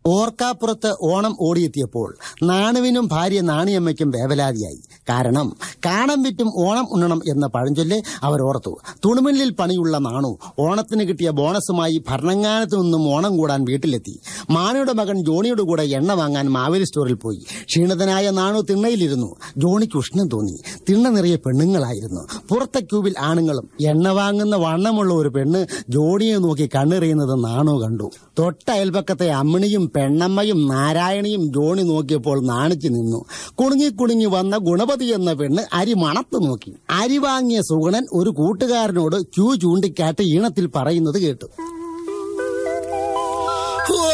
ഓർക്കാപ്പുറത്ത് ഓണം ഓടിയെത്തിയപ്പോൾ നാണുവിനും ഭാര്യ നാണിയമ്മയ്ക്കും വേവലാതിയായി കാരണം കാണം വിറ്റും ഓണം ഉണ്ണണം എന്ന പഴഞ്ചൊല്ല് അവർ ഓർത്തു തുണിമില്ലിൽ പണിയുള്ള നാണു ഓണത്തിന് കിട്ടിയ ബോണസുമായി ഭരണങ്ങാനത്തു നിന്നും ഓണം കൂടാൻ വീട്ടിലെത്തി മാണിയുടെ മകൻ ജോണിയുടെ കൂടെ എണ്ണ വാങ്ങാൻ മാവേലി സ്റ്റോറിൽ പോയി ക്ഷീണിതനായ നാണു തിണ്ണയിലിരുന്നു ജോണിക്ക് ഉഷ്ണം തോന്നി തിണ്ണ നിറയെ പെണ്ണുങ്ങളായിരുന്നു പുറത്തെ ക്യൂബിൽ ആണുങ്ങളും എണ്ണ വാങ്ങുന്ന വണ്ണമുള്ള ഒരു പെണ്ണ് ജോണിയെ നോക്കി കണ്ണെറിയുന്നത് നാണു കണ്ടു തൊട്ട അയൽപക്കത്തെ അമ്മിണിയും പെണ്ണമ്മയും നാരായണിയും ജോണി നോക്കിയപ്പോൾ നാണിച്ചു നിന്നു കുണുങ്ങി കുണുങ്ങി വന്ന ഗുണപതി എന്ന പെണ്ണ് അരി മണത്തു നോക്കി അരി വാങ്ങിയ സുഗുണൻ ഒരു കൂട്ടുകാരനോട് ക്യൂ ചൂണ്ടിക്കാട്ടി ഈണത്തിൽ പറയുന്നത് കേട്ടു ഓ